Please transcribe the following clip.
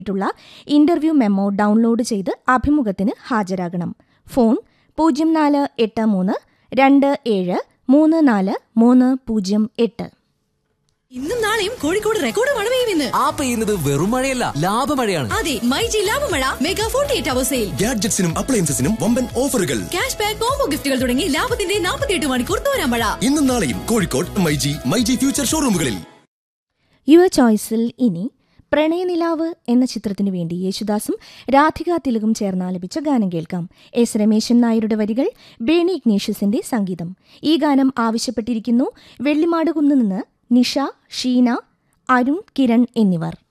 ുള്ള interview memo download ചെയ്ത് അഭിമുഖത്തിന് ഹാജരാകണം ഫോൺ പൂജ്യം നാല് എട്ട് മൂന്ന് രണ്ട് ഏഴ് മൂന്ന് നാല് മൂന്ന് പൂജ്യം എട്ട് ഇന്നും നാളെയും കോഴിക്കോട് റെക്കോർഡ് മഴ പെയ്യുമെന്ന് ആ പെയ്യുന്നത് വെറും മഴയല്ല ലാഭമഴയാണ് അതെ മൈജി ലാഭമഴ mega forty eight hour sale ഗാഡ്ജറ്റ്സിനും അപ്ലയൻസസിനും വമ്പൻ ഓഫറുകൾ ക്യാഷ് ബാക്ക് കോംബോ ഗിഫ്റ്റുകൾ തുടങ്ങി ലാഭത്തിന്റെ നാൽപ്പത്തിയെട്ട് മണിക്കൂർ തോരാ മഴ ഇന്നും നാളെയും കോഴിക്കോട് മൈജി മൈജി ഫ്യൂച്ചർ ഷോറൂമുകളിൽ യുവ ചോയ്സിൽ ഇനി പ്രണയനിലാവ് എന്ന ചിത്രത്തിനു വേണ്ടി യേശുദാസും രാധിക തിലകും ചേർന്ന് ആലപിച്ച ഗാനം കേൾക്കാം എസ് രമേശൻ നായരുടെ വരികൾ ബേണി ഇഗ്നേഷ്യസിന്റെ സംഗീതം ഈ ഗാനം ആവശ്യപ്പെട്ടിരിക്കുന്നു വെള്ളിമാടുകുന്ന് നിന്ന് നിഷ ഷീന അരുൺ കിരൺ എന്നിവർ